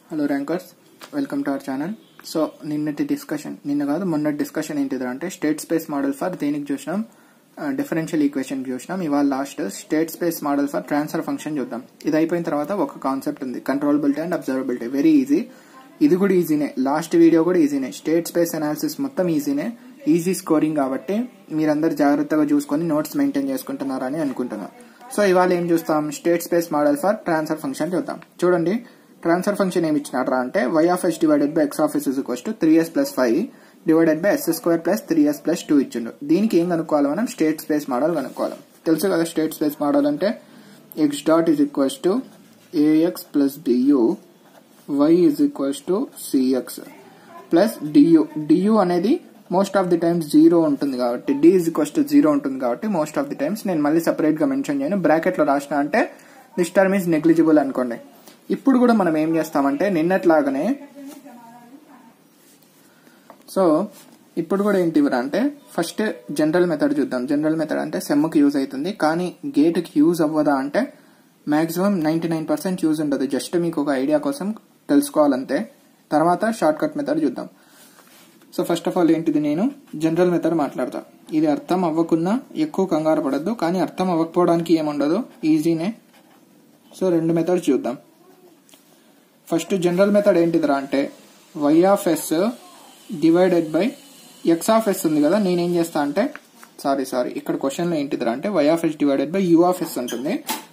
Hello rankers welcome to our channel so నిన్నటి discussion నిన్న కాదు మొన్నటి డిస్కషన్ ఏంటిది అంటే స్టేట్ స్పేస్ మోడల్ ఫర్ దేనికి చూసినాం డిఫరెన్షియల్ ఈక్వేషన్ చూసినాం ఇవాళ last state space model for transfer function చూద్దాం ఇది అయిపోయిన తర్వాత ఒక కాన్సెప్ట్ ఉంది controllability and observability very easy ఇది కూడా ఈజీనే లాస్ట్ వీడియో కూడా ఈజీనే స్టేట్ స్పేస్ అనాలిసిస్ మొత్తం ఈజీనే ఈజీ స్కోరింగ్ కాబట్టి మీరందరు జాగ్రత్తగా చూసుకొని నోట్స్ మెయింటైన్ చేసుకుంటున్నారని అనుకుంటున్నాను సో ఇవాళ ఏం చూస్తాం state space model for transfer function చూద్దాం చూడండి ట్రాన్స్ఫర్ ఫంక్షన్ ఏమి ఇచ్చినారా అంటే Y of S divided by X of S is equals to three S plus five divided by S square plus three S plus two ఇచ్చిండు దీనికి ఏం కనుక్కోవాలి మనం స్టేట్ స్పేస్ మోడల్ కనుక్కోవాలి తెలుసు కదా స్టేట్ స్పేస్ మోడల్ అంటే X dot is equals to A X plus D U Y is equals to C X plus D U D U అనేది most of the times zero ఉంటుంది కాబట్టి D is equals to zero ఉంటుంది కాబట్టి most of the times నేను మళ్ళీ separate గా mention చేయను bracket లో రాసిన అంటే దిస్ టర్మ్ ఈజ్ నెగ్లిజిబుల్ అనుకోండి ఇప్పుడు కూడా మనం ఏం చేస్తామంటే నిన్నట్లాగానే సో ఇప్పుడు కూడా ఏంటి ఇవ్వరా అంటే ఫస్ట్ జనరల్ మెథడ్ చూద్దాం జనరల్ మెథడ్ అంటే సెమ్కి యూజ్ అవుతుంది కానీ గేట్కి యూజ్ అవ్వదా అంటే maximum ninety nine percent use ఉండదు జస్ట్ మీకు ఒక ఐడియా కోసం తెలుసుకోవాలంతే తర్వాత షార్ట్ కట్ మెథడ్ చూద్దాం సో ఫస్ట్ ఆఫ్ ఆల్ ఏంటిది నేను జనరల్ మెథడ్ మాట్లాడతా ఇది అర్థం అవ్వకున్నా ఎక్కువ కంగారు పడద్దు కానీ అర్థం అవ్వకపోవడానికి ఏముండదు ఈజీనే సో రెండు మెథడ్స్ చూద్దాం ఫస్ట్ జనరల్ మెథడ్ ఏంటిదిరా అంటే Y of S divided by X of S ఉంది కదా నేనేం చేస్తా అంటే సారీ సారీ ఇక్కడ క్వశ్చన్ లో ఏంటిదిరా అంటే Y of S divided by U of S ఉంటుంది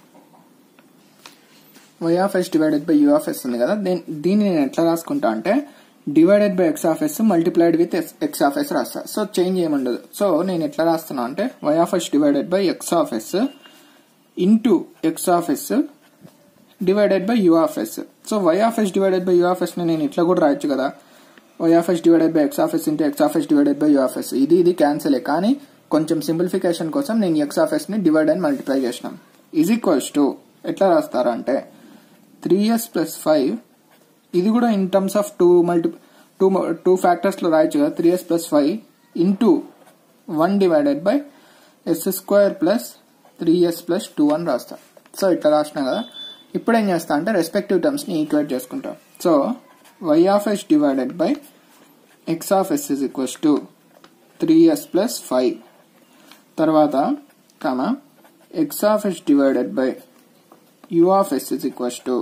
Y of S divided by U of S ఉంది కదా దీన్ని నేను ఎట్లా రాసుకుంటా అంటే divided by X of S multiplied with X of S రాస్తా సో చేంజ్ ఏముండదు సో నేను ఎట్లా రాస్తున్నా అంటే Y of S divided by X of S into X of S divided by U of S so Y of S divided by U of S ని నేను ఇట్లా కూడా రాయొచ్చు కదా Y of S divided by X of S into X of S divided by U of S ఇది ఇది క్యాన్సిలే కానీ కొంచెం సింప్లిఫికేషన్ కోసం నేను ఎక్స్ ఆఫ్ ఎస్ ని డివైడ్ అండ్ మల్టిప్లై చేసినాం ఈజ్ ఈక్వల్స్ టు ఎట్లా రాస్తారా అంటే త్రీ ఎస్ ప్లస్ ఫైవ్ ఇది కూడా in terms of two multi two two factors లో రాయొచ్చు కదా three S plus five into one divided by S square plus three S plus two అని రాస్తా సో ఇట్లా రాసిన కదా ఇప్పుడు ఏం చేస్తా అంటే రెస్పెక్టివ్ టర్మ్స్ ని ఈక్వేట్ చేసుకుంటాం so Y of S divided by X of S is equals to three S plus five తర్వాత comma X of S divided by U of S is equals to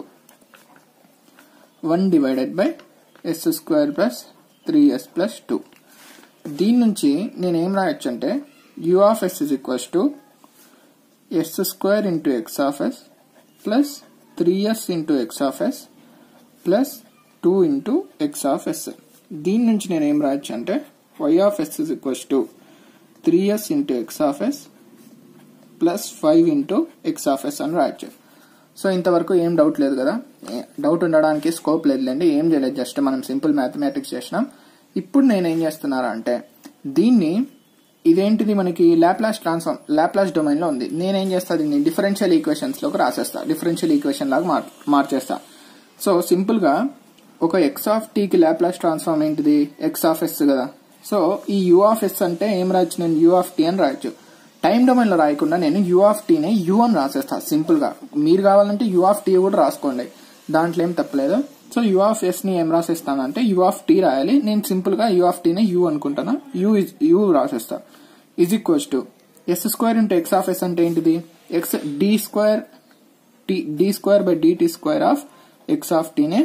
one divided by S square plus three S plus two దీని నుంచి నేను ఏం రాయొచ్చు అంటే U of S is equals to S square into X of S plus three S into X of S plus two into X of S దీని నుంచి నేను ఏం రాయొచ్చు అంటే Y of S is equals to three S into X of S plus five into X of S అని రాయొచ్చు so ఇంతవరకు ఏం డౌట్ లేదు కదా డౌట్ ఉండడానికి స్కోప్ లేదులేండి ఏం చేయలేదు జస్ట్ మనం సింపుల్ మ్యాథమెటిక్స్ చేసినాం ఇప్పుడు నేను ఏం చేస్తున్నారా అంటే దీన్ని ఇదేంటిది మనకి లాప్లాస్ ట్రాన్స్ఫార్మ్ లాప్లాస్ డొమైన్ లో ఉంది నేనేం చేస్తా దీన్ని డిఫరెన్షియల్ ఈక్వేషన్స్ లోకి రాసేస్తా డిఫరెన్షియల్ ఈక్వేషన్ లాగా మార్ మార్చేస్తా సో సింపుల్ గా ఒక ఎక్స్ ఆఫ్ టీకి లాప్లాస్ ట్రాన్స్ఫార్మ్ ఏంటిది ఎక్స్ ఆఫ్ ఎస్ కదా సో ఈ యూ ఆఫ్ ఎస్ అంటే ఏం రాయొచ్చు నేను యూ ఆఫ్ టీ అని రాయొచ్చు టైం డొమైన్ లో రాయకుండా నేను యూ ఆఫ్ టీని యూ అని రాసేస్తా సింపుల్ గా మీరు కావాలంటే యూ ఆఫ్ టీ కూడా రాసుకోండి దాంట్లో ఏం తప్పలేదు సో యూ ఆఫ్ ఎస్ ని ఏం రాసేస్తానంటే యూ ఆఫ్ టీ రాయాలి నేను సింపుల్ గా యూ ఆఫ్ టీని యూ అనుకుంటాను యూ యూ రాసేస్తా is equals to S square into X of S అంటే ఏంటిది X D square T D square by D T square of X of టీనే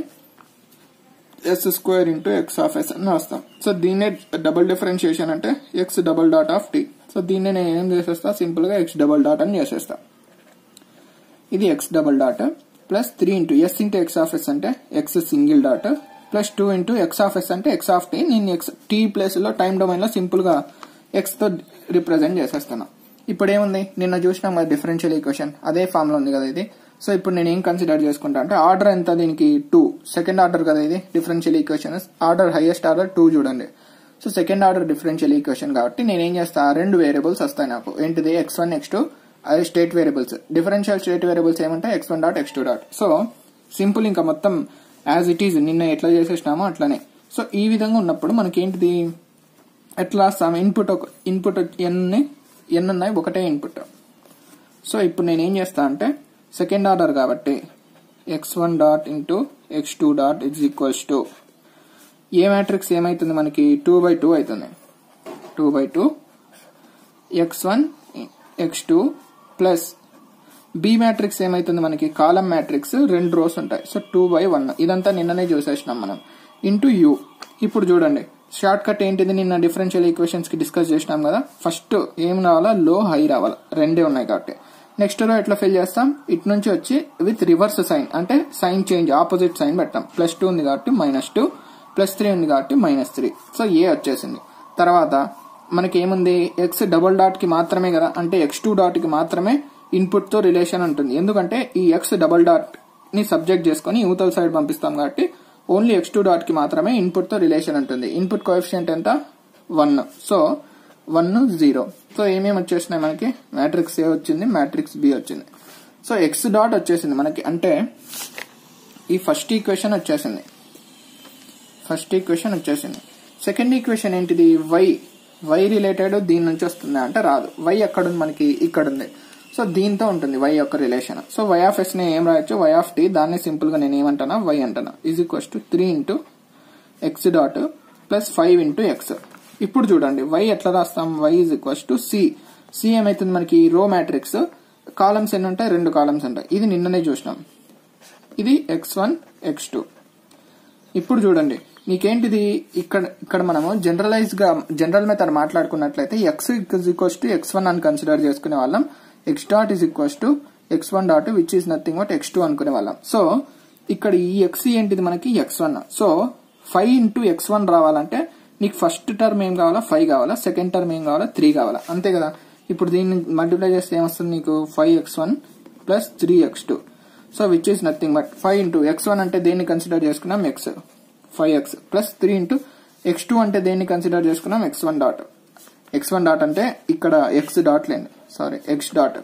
S square into X of S అని రాస్తాం so దీన్నే double differentiation అంటే X double dot of T so దీన్ని నేను ఏం చేసేస్తా సింపుల్ గా ఎక్స్ డబుల్ డాట్ అని చేసేస్తా ఇది X double dot plus three into S into X of S అంటే X single dot plus two into X of S అంటే ఎక్స్ ఆఫ్ టీ నేను ఎక్స్ టీ ప్లేస్ లో టైం డొమైన్ లో simple గా X తో రిప్రజెంట్ చేసేస్తాను ఇప్పుడు ఏముంది నిన్న చూసినాం కదా డిఫరెన్షియల్ ఈక్వేషన్ అదే ఫామ్ లో ఉంది కదా ఇది సో ఇప్పుడు నేను ఏం కన్సిడర్ చేసుకుంటా అంటే ఆర్డర్ ఎంత దీనికి టూ సెకండ్ ఆర్డర్ కదా ఇది differential equation order highest order two చూడండి so second order differential equation కాబట్టి నేను ఏం చేస్తా రెండు వేరియబుల్స్ వస్తాయి నాకు ఏంటిది ఎక్స్ వన్ ఎక్స్ టూ అది state variables differential state variables ఏమంటే X one dot X two dot so simple ఇంకా మొత్తం యాజ్ ఇట్ ఈజ్ నిన్న ఎట్లా చేసేసినామో అట్లనే సో ఈ విధంగా ఉన్నప్పుడు మనకి ఏంటిది ఎట్లా రాస్తాం ఇన్పుట్ ఒక ఇన్పుట్ ఎన్ని ఎన్ని ఉన్నాయి ఒకటే ఇన్పుట్ సో ఇప్పుడు నేను ఏం చేస్తా అంటే సెకండ్ ఆర్డర్ కాబట్టి X one dot into X two dot is equals to A matrix ఏమైతుంది మనకి టూ బై టూ అవుతుంది two by two X one X two plus B matrix ఏమైతుంది మనకి కాలం మ్యాట్రిక్స్ రెండు రోస్ ఉంటాయి సో టూ బై వన్ ఇదంతా నిన్ననే చూసేసినాం మనం ఇంటూ యూ ఇప్పుడు చూడండి షార్ట్ కట్ ఏంటిది నిన్న డిఫరెన్షియల్ ఈక్వేషన్స్ కి డిస్కస్ చేసినాం కదా ఫస్ట్ ఏం రావాలా లో హై రావాలా రెండే ఉన్నాయి కాబట్టి నెక్స్ట్ రో ఎట్లా ఫిల్ చేస్తాం ఇటు నుంచి వచ్చి విత్ రివర్స్ సైన్ అంటే సైన్ చేంజ్ ఆపోజిట్ సైన్ పెట్టాం ప్లస్ టూ ఉంది కాబట్టి మైనస్ టూ ప్లస్ త్రీ ఉంది కాబట్టి మైనస్ త్రీ సో ఏ వచ్చేసింది తర్వాత మనకి ఏముంది ఎక్స్ డబుల్ డాట్ కి మాత్రమే కదా అంటే ఎక్స్ టూ డాట్ కి మాత్రమే ఇన్పుట్ తో రిలేషన్ ఉంటుంది ఎందుకంటే ఈ ఎక్స్ డబుల్ డాట్ ని సబ్జెక్ట్ చేసుకుని యూతల్ సైడ్ పంపిస్తాం కాబట్టి ఓన్లీ ఎక్స్ టూ డాట్ కి మాత్రమే ఇన్పుట్ తో రిలేషన్ ఉంటుంది ఇన్పుట్ కోఎఫిషియంట్ ఎంత one so one zero so ఏమేమి వచ్చేసినాయి మనకి మ్యాట్రిక్స్ ఏ వచ్చింది మ్యాట్రిక్స్ బి వచ్చింది సో ఎక్స్ డాట్ వచ్చేసింది మనకి అంటే ఈ ఫస్ట్ ఈక్వేషన్ వచ్చేసింది ఫస్ట్ ఈక్వేషన్ వచ్చేసింది సెకండ్ ఈక్వేషన్ ఏంటిది వై వై రిలేటెడ్ దీని నుంచి వస్తుంది అంటే రాదు వై ఎక్కడుంది మనకి ఇక్కడ ఉంది సో దీంతో ఉంటుంది వై యొక్క relation so Y of S ని ఏం రాయొచ్చు వై ఆఫ్ టీ దాన్ని సింపుల్ గా నేను ఏమంటానా వై అంటానా is equals to three into X dot plus five into X ఇప్పుడు చూడండి వై ఎట్లా రాస్తాం Y is equals to C C ఏమైతుంది మనకి రో మ్యాట్రిక్స్ కాలమ్స్ ఎన్ని ఉంటాయి రెండు కాలమ్స్ ఉంటాయి ఇది నిన్ననే చూసినాం ఇది ఎక్స్ వన్ ఎక్స్ టూ ఇప్పుడు చూడండి మీకేంటిది ఇక్కడ ఇక్కడ మనము జనరలైజ్ గా జనరల్ మెథడ్ మాట్లాడుకున్నట్లయితే X equals to X one అని కన్సిడర్ చేసుకునే వాళ్ళం X dot is equals to X one dot which is nothing but X two అనుకునే వాళ్ళం సో ఇక్కడ ఈ ఎక్స్ ఏంటిది మనకి X one so five into X one రావాలంటే నీకు ఫస్ట్ టర్మ్ ఏం కావాలా ఫైవ్ కావాలా సెకండ్ టర్మ్ ఏం కావాలా త్రీ కావాలా అంతే కదా ఇప్పుడు దీన్ని మల్టిప్లై చేస్తే ఏమొస్తుంది నీకు five X one plus three X two so which is nothing but five into X one అంటే దేన్ని కన్సిడర్ చేసుకున్నాం X five X plus three into X two అంటే దేన్ని కన్సిడర్ చేసుకున్నాం X one dot X one dot అంటే ఇక్కడ X dot లేండి sorry X dot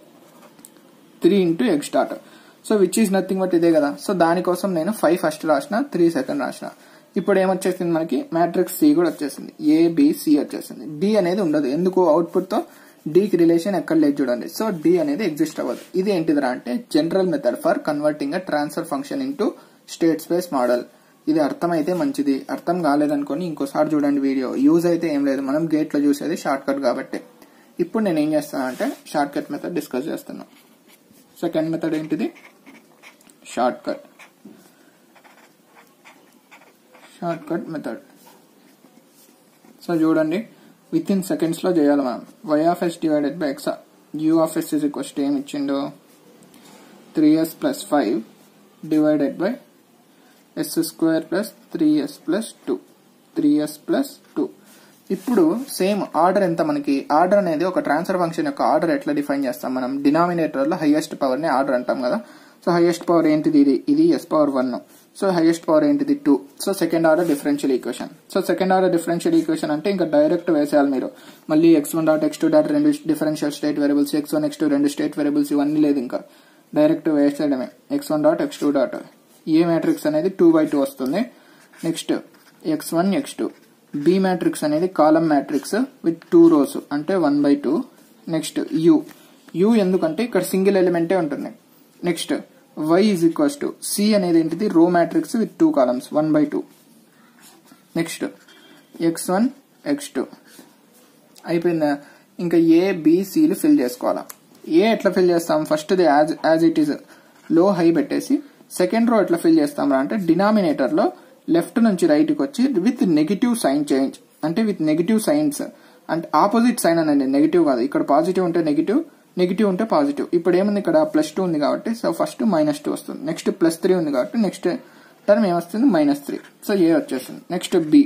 three into X dot so which is nothing but ఇదే కదా సో దానికోసం నేను ఫైవ్ ఫస్ట్ రాసిన త్రీ సెకండ్ రాసిన ఇప్పుడు ఏమొచ్చేసింది మనకి మ్యాట్రిక్స్ సి కూడా వచ్చేసింది ఏ సి వచ్చేసింది డి అనేది ఉండదు ఎందుకు అవుట్పుట్ తో కి రిలేషన్ ఎక్కడ లేదు చూడండి సో డి అనేది ఎగ్జిస్ట్ అవ్వదు ఇది ఏంటిదిరా అంటే general method for converting a transfer function into state space model ఇది అర్థమైతే మంచిది అర్థం కాలేదనుకొని ఇంకోసారి చూడండి వీడియో యూజ్ అయితే ఏం లేదు మనం గేట్ లో చూసేది షార్ట్ కట్ కాబట్టి ఇప్పుడు నేను ఏం చేస్తానంటే షార్ట్ కట్ మెథడ్ డిస్కస్ చేస్తున్నా సెకండ్ మెథడ్ ఏంటిది short cut short cut method so చూడండి విత్ ఇన్ సెకండ్స్ లో చేయాలి మనం Y of S divided by X U of S is equals to ఏమి ఇచ్చిండు three S plus five divided by S square plus three S plus two three S plus two ఇప్పుడు same order ఎంత మనకి order అనేది ఒక transfer function యొక్క order ఎట్లా define చేస్తాం మనం డినామినేటర్ లో హైయెస్ట్ పవర్ ని ఆర్డర్ అంటాం కదా సో హైయెస్ట్ పవర్ ఏంటిది ఇది ఇది S power one so highest power ఏంటిది two so second order differential equation so second order differential equation అంటే ఇంకా డైరెక్ట్ వేసేయాలి మీరు మళ్ళీ X one dot X two dot రెండు differential state variables X one X two రెండు state variables ఇవన్నీ లేదు ఇంకా డైరెక్ట్ వేసేయడమే X one dot X two dot A matrix అనేది టూ బై టూ వస్తుంది next X one X two B matrix అనేది column matrix with two rows అంటే one by two next U U ఎందుకంటే ఇక్కడ సింగిల్ ఎలిమెంటే ఉంటుంది next Y is equals to C అనేది ఏంటిది row matrix with two columns one by two next X one X two అయిపోయిందా ఇంకా ఏ బీసీలు ఫిల్ చేసుకోవాలా ఏ ఎట్లా ఫిల్ చేస్తాం first the as as it is లో హై పెట్టేసి సెకండ్ రో ఎట్లా ఫిల్ చేస్తాం అంటే డినామినేటర్ లో లెఫ్ట్ నుంచి రైట్ కి వచ్చి విత్ నెగిటివ్ సైన్ చేంజ్ అంటే విత్ నెగిటివ్ సైన్స్ అంటే ఆపోజిట్ సైన్ అనేది నెగిటివ్ కాదు ఇక్కడ పాజిటివ్ ఉంటే నెగిటివ్ నెగిటివ్ ఉంటే పాజిటివ్ ఇప్పుడు ఏముంది ఇక్కడ ప్లస్ టూ ఉంది కాబట్టి సో ఫస్ట్ మైనస్ టూ వస్తుంది నెక్స్ట్ ప్లస్ త్రీ ఉంది కాబట్టి నెక్స్ట్ టర్మ్ ఏమొస్తుంది మైనస్ త్రీ సో ఏ వచ్చేస్తుంది నెక్స్ట్ బి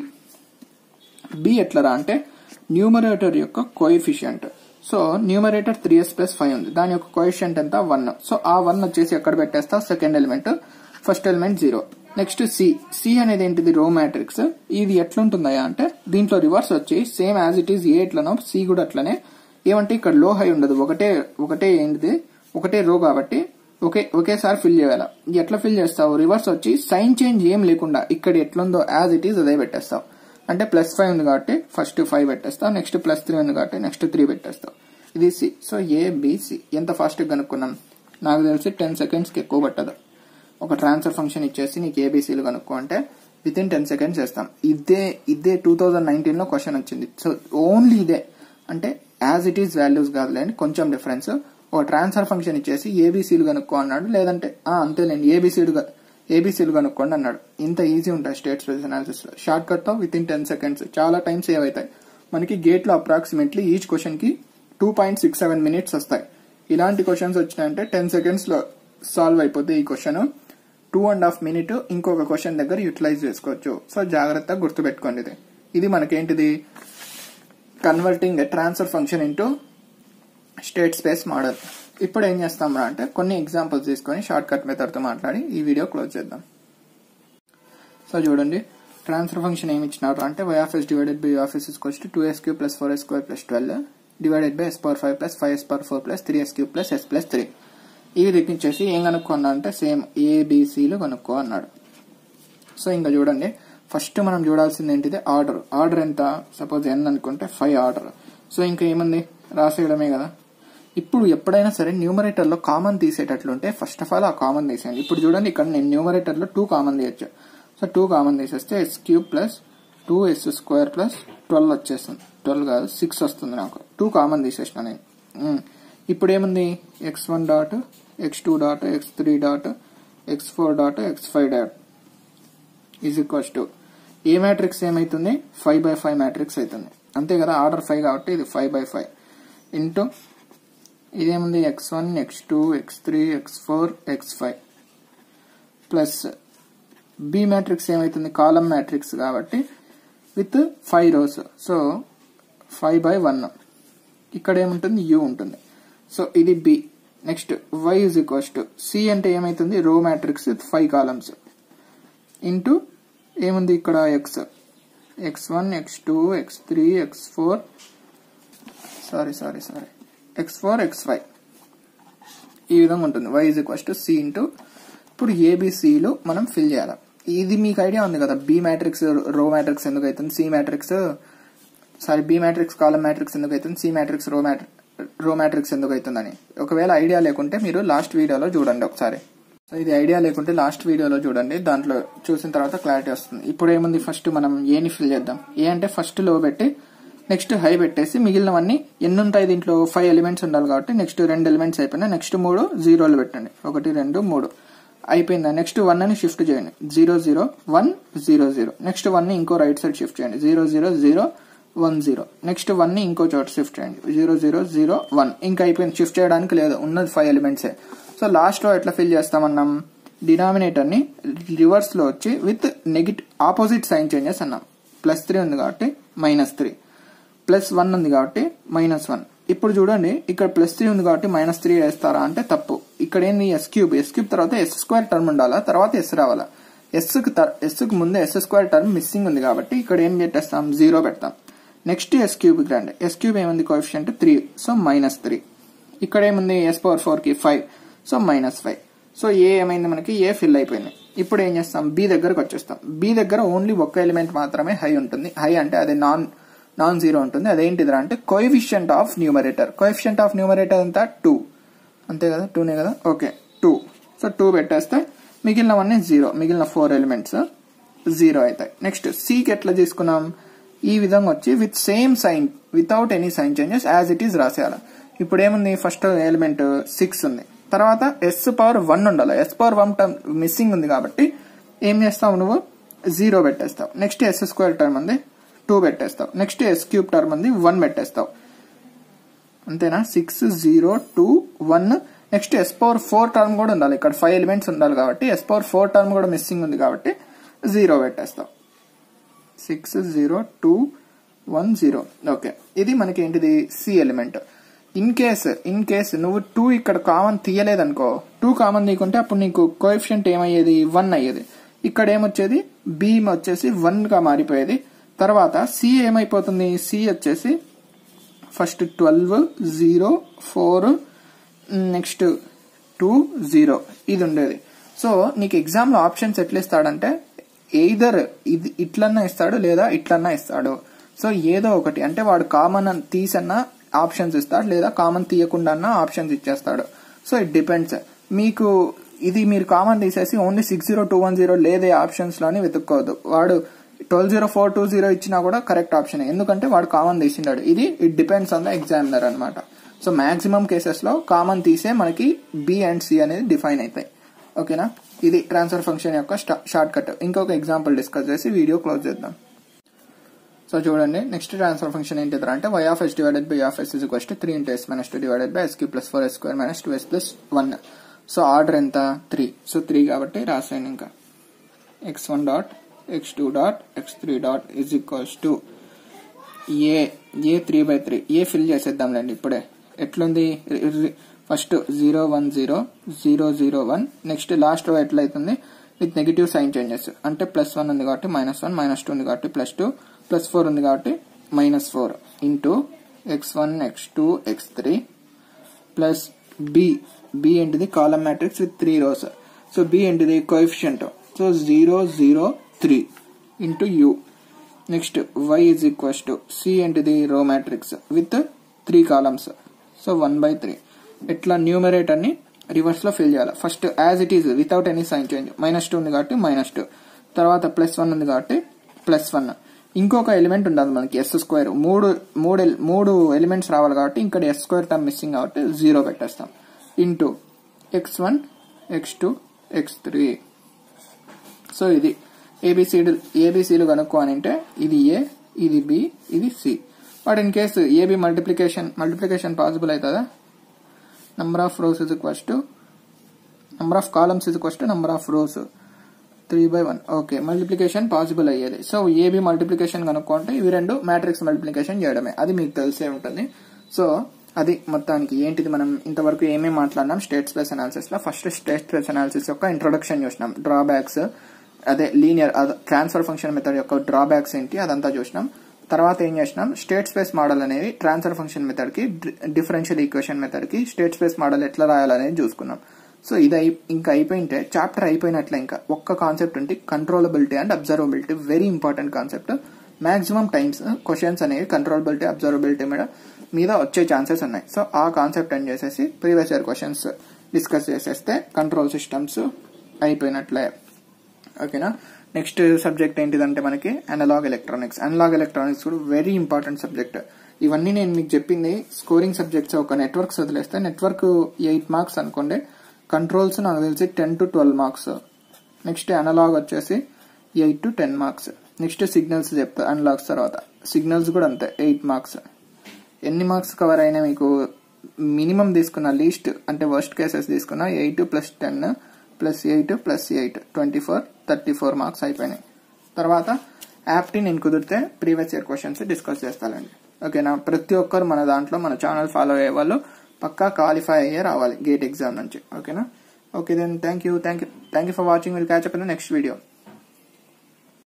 బి ఎట్లరా అంటే న్యూమరేటర్ యొక్క coefficient so numerator three S plus five ఉంది దాని యొక్క కోఎఫిషియంట్ ఎంత వన్ సో ఆ వన్ వచ్చేసి ఎక్కడ పెట్టేస్తా second element first element zero next C C అనేది ఏంటిది రో మ్యాట్రిక్స్ ఇది ఎట్లుంటుందా అంటే దీంట్లో రివర్స్ వచ్చి same as it is A ఎట్లనో సి కూడా అట్లనే ఏమంటే ఇక్కడ లో హై ఉండదు ఒకటే ఒకటే ఏంటిది ఒకటే రో కాబట్టి ఒకే ఒకేసారి ఫిల్ చేయాలి ఎట్లా ఫిల్ చేస్తావు రివర్స్ వచ్చి సైన్ చేంజ్ ఏం లేకుండా ఇక్కడ ఎట్లుందో యాజ్ ఇట్ ఈస్ అదే పెట్టేస్తావు అంటే ప్లస్ ఫైవ్ ఉంది కాబట్టి ఫస్ట్ ఫైవ్ పెట్టేస్తావు నెక్స్ట్ ప్లస్ త్రీ ఉంది కాబట్టి నెక్స్ట్ త్రీ పెట్టేస్తావు ఇది C so A B C ఎంత ఫాస్ట్ కనుక్కున్నాం నాకు తెలిసి టెన్ సెకండ్స్కి ఎక్కువ పట్టదు ఒక ట్రాన్స్ఫర్ ఫంక్షన్ ఇచ్చేసి నీకు ఏబీసీలు కనుక్కో అంటే విత్ ఇన్ టెన్ సెకండ్స్ చేస్తాం ఇదే ఇదే టూ థౌజండ్ నైన్టీన్ లో క్వశ్చన్ వచ్చింది సో ఓన్లీ ఇదే అంటే యాజ్ ఇట్ ఈస్ వాల్యూస్ కాదులేండి కొంచెం డిఫరెన్స్ ఒక ట్రాన్స్ఫర్ ఫంక్షన్ ఇచ్చేసి ఏబీసీలు కనుక్కో అన్నాడు లేదంటే ఆ, అంతేలేండి ఏబీసీలు ఏబీసీలు కనుక్కోండి అన్నాడు ఇంత ఈజీ ఉంటాయి స్టేట్ స్పేస్ అనాలిసిస్ లో షార్ట్ కట్ తో విత్ ఇన్ టెన్ సెకండ్స్ చాలా టైం సేవ్ అవుతాయి మనకి గేట్ లో అప్రాక్సిమేట్లీ ఈచ్ క్వశ్చన్ కి two point six seven minutes వస్తాయి ఇలాంటి క్వశ్చన్స్ వచ్చినాయంటే టెన్ సెకండ్స్ లో సాల్వ్ అయిపోతే ఈ question two and half minute ఇంకొక క్వశ్చన్ దగ్గర యూటిలైజ్ చేసుకోవచ్చు సో జాగ్రత్తగా గుర్తుపెట్టుకోండి ఇది ఇది మనకేంటిది converting a transfer function into state space model ఇప్పుడు ఏం చేస్తాం రా అంటే కొన్ని ఎగ్జాంపుల్స్ తీసుకొని షార్ట్ కట్ మెథడ్తో మాట్లాడి ఈ వీడియో క్లోజ్ చేద్దాం సో చూడండి ట్రాన్స్ఫర్ ఫంక్షన్ ఏమి ఇచ్చినారు అంటే Y of S divided by of S is equals to two S cube plus four S square plus twelve divided by S power five plus five S power four plus three S cube plus S plus three ఇవి తెప్పించేసి ఏం కనుక్కున్నా అంటే same ఏబిసిలు కనుక్కో అన్నాడు so ఇంకా చూడండి first మనం చూడాల్సింది ఏంటిది ఆర్డర్ ఆర్డర్ ఎంత సపోజ్ ఎన్ అనుకుంటే ఫైవ్ ఆర్డర్ సో ఇంకా ఏముంది రాసేయడమే కదా ఇప్పుడు ఎప్పుడైనా సరే న్యూమరేటర్ లో కామన్ తీసేటట్లుంటే ఫస్ట్ ఆఫ్ ఆల్ ఆ కామన్ తీసేయండి ఇప్పుడు చూడండి ఇక్కడ నేను న్యూమరేటర్ లో టూ కామన్ తీయచ్చు సో టూ కామన్ తీసేస్తే S cube plus two S square plus twelve వచ్చేస్తుంది ట్వెల్వ్ కాదు సిక్స్ వస్తుంది నాకు టూ కామన్ తీసేసిన నేను ఉమ్. ఇప్పుడు ఏముంది X one dot X two dot X three dot X four dot X five dot is equals to A matrix ఏమైతుంది five by five matrix అవుతుంది అంతే కదా ఆర్డర్ ఫైవ్ కాబట్టి ఇది ఫైవ్ బై ఫైవ్ ఇంటూ ఇదేముంది X one X two X three X four X five plus B matrix ఏమైతుంది column matrix కాబట్టి with five rows so five by one ఇక్కడ ఏముంటుంది యూ ఉంటుంది సో ఇది B next Y is equals to C అంటే ఏమైతుంది row matrix with five columns into ఏముంది ఇక్కడ X X one X two X three X four sorry sorry sorry X four X five ఈ విధంగా ఉంటుంది Y is equals to C into ఇప్పుడు ఏబిసిలు మనం ఫిల్ చేయాలి ఇది మీకు ఐడియా ఉంది కదా బి మ్యాట్రిక్స్ రో మ్యాట్రిక్స్ ఎందుకు అవుతుంది C matrix sorry B matrix column matrix ఎందుకు అవుతుంది C matrix row matrix row matrix ఎందుకు అవుతుందని ఒకవేళ ఐడియా లేకుంటే మీరు లాస్ట్ వీడియోలో చూడండి ఒకసారి సో ఇది ఐడియా లేకుంటే లాస్ట్ వీడియోలో చూడండి దాంట్లో చూసిన తర్వాత క్లారిటీ వస్తుంది ఇప్పుడు ఏముంది ఫస్ట్ మనం ఏని ఫిల్ చేద్దాం ఏ అంటే ఫస్ట్ లో పెట్టి నెక్స్ట్ హై పెట్టేసి మిగిలినవన్నీ ఎన్ని ఉంటాయి దీంట్లో ఫైవ్ ఎలిమెంట్స్ ఉండాలి కాబట్టి నెక్స్ట్ రెండు ఎలిమెంట్స్ అయిపోయినాయి నెక్స్ట్ మూడు జీరోలు పెట్టండి ఒకటి రెండు మూడు అయిపోయిందా నెక్స్ట్ వన్ అని షిఫ్ట్ చేయండి zero zero one zero zero next one ని ఇంకో రైట్ సైడ్ షిఫ్ట్ చేయండి zero zero zero one zero next one ని ఇంకో చోట షిఫ్ట్ చేయండి జీరో జీరో జీరో వన్ ఇంకా అయిపోయింది షిఫ్ట్ చేయడానికి లేదు ఉన్నది ఫైవ్ ఎలిమెంట్సే సో లాస్ట్ లో ఎట్లా ఫిల్ చేస్తామన్నాం డినామినేటర్ ని రివర్స్ లో వచ్చి with negative opposite sign changes అన్నాం ప్లస్ త్రీ ఉంది కాబట్టి మైనస్ త్రీ ప్లస్ వన్ ఉంది కాబట్టి మైనస్ వన్ ఇప్పుడు చూడండి ఇక్కడ ప్లస్ త్రీ ఉంది కాబట్టి మైనస్ త్రీ వేస్తారా అంటే తప్పు ఇక్కడ ఏంది ఎస్ క్యూబ్ ఎస్ క్యూబ్ తర్వాత ఎస్ స్క్వేర్ టర్మ్ ఉండాలా తర్వాత ఎస్ రావాలా ఎస్ కు ఎస్ కు ముందే ఎస్ స్క్వేర్ టర్మ్ మిస్సింగ్ ఉంది కాబట్టి ఇక్కడ ఏం పెట్టేస్తాం జీరో పెడతాం నెక్స్ట్ ఎస్ క్యూబ్ కి రండి ఎస్ క్యూబ్ ఏముంది coefficient three so minus three ఇక్కడ ఏముంది ఎస్ పవర్ ఫోర్ కి five so minus five so A ఏమైంది మనకి ఏ ఫిల్ అయిపోయింది ఇప్పుడు ఏం చేస్తాం బి దగ్గరకు వచ్చేస్తాం బి దగ్గర ఓన్లీ ఒక్క ఎలిమెంట్ మాత్రమే హై ఉంటుంది హై అంటే అది నాన్ నాన్ జీరో ఉంటుంది అదేంటిదిరా అంటే coefficient of numerator coefficient of numerator అంతా టూ అంతే కదా టూనే కదా ఓకే టూ సో టూ పెట్టేస్తే మిగిలినవన్నీ జీరో మిగిలిన ఫోర్ ఎలిమెంట్స్ జీరో అవుతాయి నెక్స్ట్ సికి ఎట్లా తీసుకున్నాం ఈ విధంగా వచ్చి with same sign without any sign changes as it is రాసేయాలి ఇప్పుడు ఏముంది ఫస్ట్ ఎలిమెంట్ సిక్స్ ఉంది తర్వాత ఎస్ పవర్ వన్ ఉండాలి S power one term missing ఉంది కాబట్టి ఏం చేస్తావు నువ్వు జీరో పెట్టేస్తావు నెక్స్ట్ ఎస్ స్క్వేర్ టర్మ్ ఉంది టూ పెట్టేస్తావు నెక్స్ట్ ఎస్ క్యూబ్ టర్మ్ ఉంది వన్ పెట్టేస్తావు అంతేనా six zero two one next yes power four term కూడా ఉండాలి ఇక్కడ ఫైవ్ ఎలిమెంట్స్ ఉండాలి కాబట్టి ఎస్ పవర్ ఫోర్ టర్మ్ కూడా మిస్సింగ్ ఉంది కాబట్టి జీరో పెట్టేస్తాం six zero two one zero okay ఇది మనకి ఏంటిది C element in case in case నువ్వు టూ ఇక్కడ కామన్ తీయలేదనుకో టూ కామన్ తీయకుంటే అప్పుడు నీకు కోఎఫిషియంట్ ఏమయ్యేది వన్ అయ్యేది ఇక్కడ ఏమొచ్చేది బి వచ్చేసి వన్ గా మారిపోయేది తర్వాత సి ఏమైపోతుంది సి వచ్చేసి first twelve zero four next two zero ఇది ఉండేది సో నీకు ఎగ్జామ్ లో ఆప్షన్స్ ఎట్లా ఇస్తాడంటే ఎయిదర్ ఇది ఇట్లన్నా ఇస్తాడు లేదా ఇట్లన్నా ఇస్తాడు సో ఏదో ఒకటి అంటే వాడు కామన్ తీసన్నా ఆప్షన్స్ ఇస్తాడు లేదా కామన్ తీయకుండా ఆప్షన్స్ ఇచ్చేస్తాడు సో ఇట్ డిపెండ్స్ మీకు ఇది మీరు కామన్ తీసేసి only six zero two one zero లేదే ఆప్షన్స్ లోని వెతుక్కోవద్దు వాడు twelve zero four two zero ఇచ్చినా కూడా కరెక్ట్ ఆప్షన్ ఎందుకంటే వాడు కామన్ తీసిండాడు ఇది it depends on the examiner అనమాట సో మాక్సిమం కేసెస్ లో కామన్ తీసే మనకి బి అండ్ సి అనేది డిఫైన్ అవుతాయి ఓకేనా ఇది ట్రాన్స్ఫర్ ఫంక్షన్ యొక్క షార్ట్ కట్ ఇంకొక ఎగ్జాంపుల్ డిస్కస్ చేసి వీడియో క్లోజ్ చేద్దాం సో చూడండి నెక్స్ట్ ట్రాన్స్ఫర్ ఫంక్షన్ ఏంటిది అంటే Y of S divided by of S is equals to three into S minus two divided by S cube plus four S square minus two S plus one so order ఎంత three so three కాబట్టి రాసాను ఇంకా X one dot X two dot X three dot is equals to A A three by three A fill చేసేద్దాంలేండి ఇప్పుడే ఎట్లుంది first zero one zero zero zero one next last row ఎట్లయితుంది with negative sign changes అంటే plus one ఉంది కాబట్టి minus one minus two ఉంది కాబట్టి plus two plus four ఉంది కాబట్టి minus four into X one X two X three plus B B ఏంటిది column matrix with three rows so B ఏంటిది coefficient so zero zero three into U next Y is equals to C ఏంటిది row matrix with three columns so one by three ఇట్లా numerator ని reverse లో fill చేయాలి first as it is without any sign change minus two ఉంది కాబట్టి minus two తర్వాత plus one ఉంది కాబట్టి ప్లస్ వన్ ఇంకొక ఎలిమెంట్ ఉండదు మనకి ఎస్ స్క్వేర్ మూడు మూడు మూడు ఎలిమెంట్స్ రావాలి కాబట్టి ఇక్కడ ఎస్ స్క్వేర్ టర్మ్ మిస్సింగ్ కాబట్టి జీరో పెట్టేస్తాం into X one X two X three so ఇది ఏబిసిడి ఏబిసిలు కనుక్కో అని అంటే ఇది ఏ ఇది బి ఇది C but in case A B multiplication multiplication possible అవుతుందా number of rows is equals to number of columns is equals to number of rows three by one okay multiplication possible అయ్యేది so A B multiplication కనుక్కుంటే ఇవి రెండు matrix multiplication చేయడమే అది మీకు తెలిసే ఉంటుంది సో అది మొత్తానికి ఏంటిది మనం ఇంతవరకు ఏమేమి మాట్లాడినాం స్టేట్ స్పేస్ అనాలిసిస్ లో ఫస్ట్ స్టేట్ స్పేస్ అనాలిసిస్ యొక్క ఇంట్రొడక్షన్ చూసినాం డ్రాబ్యాక్స్ అదే లీనియర్ ట్రాన్స్ఫర్ ఫంక్షన్ మెథడ్ యొక్క డ్రాబ్యాక్స్ ఏంటి అదంతా చూసినాం తర్వాత ఏం చేసినాం స్టేట్ స్పేస్ మోడల్ అనేది ట్రాన్స్ఫర్ ఫంక్షన్ మెథడ్ కి డిఫరెన్షియల్ ఈక్వేషన్ మెథడ్ కి స్టేట్ స్పేస్ మోడల్ ఎట్లా రాయాలనేది చూసుకున్నాం సో ఇది ఇంకా అయిపోయింటే చాప్టర్ అయిపోయినట్లే ఇంకా ఒక్క కాన్సెప్ట్ ఉంటే controllability and observability very important concept maximum times questions అనేవి కంట్రోలబిలిటీ అబ్జర్వబిలిటీ మీద మీద వచ్చే ఛాన్సెస్ ఉన్నాయి సో ఆ కాన్సెప్ట్ అని చేసేసి ప్రీవియస్ ఇయర్ క్వశ్చన్స్ డిస్కస్ చేసేస్తే కంట్రోల్ సిస్టమ్స్ అయిపోయినట్లే ఓకేనా నెక్స్ట్ సబ్జెక్ట్ ఏంటిదంటే మనకి అనలాగ్ ఎలక్ట్రానిక్స్ అనలాగ్ ఎలక్ట్రానిక్స్ కూడా వెరీ ఇంపార్టెంట్ సబ్జెక్ట్ ఇవన్నీ నేను మీకు చెప్పింది స్కోరింగ్ సబ్జెక్ట్స్ ఒక నెట్వర్క్స్ వదిలేస్తే నెట్వర్క్ ఎయిట్ మార్క్స్ అనుకోండి కంట్రోల్స్ నాకు తెలిసి ten to twelve marks next analog వచ్చేసి eight to ten marks next signals చెప్తా అనలాగ్స్ తర్వాత సిగ్నల్స్ కూడా అంతే ఎయిట్ మార్క్స్ ఎన్ని మార్క్స్ కవర్ అయినా మీకు మినిమం తీసుకున్న లీస్ట్ అంటే వర్స్ట్ కేసెస్ తీసుకున్న eight plus ten plus eight plus eight twenty four thirty four marks అయిపోయినాయి తర్వాత యాప్టీ నేను కుదిరితే ప్రీవియస్ ఇయర్ క్వశ్చన్స్ డిస్కస్ చేస్తానండి ఓకేనా ప్రతి ఒక్కరు మన దాంట్లో మన ఛానల్ ఫాలో అయ్యే వాళ్ళు పక్కా క్వాలిఫై అయ్యే రావాలి గేట్ ఎగ్జామ్ నుంచి ఓకేనా okay then thank you thank you thank you for watching will catch up in next video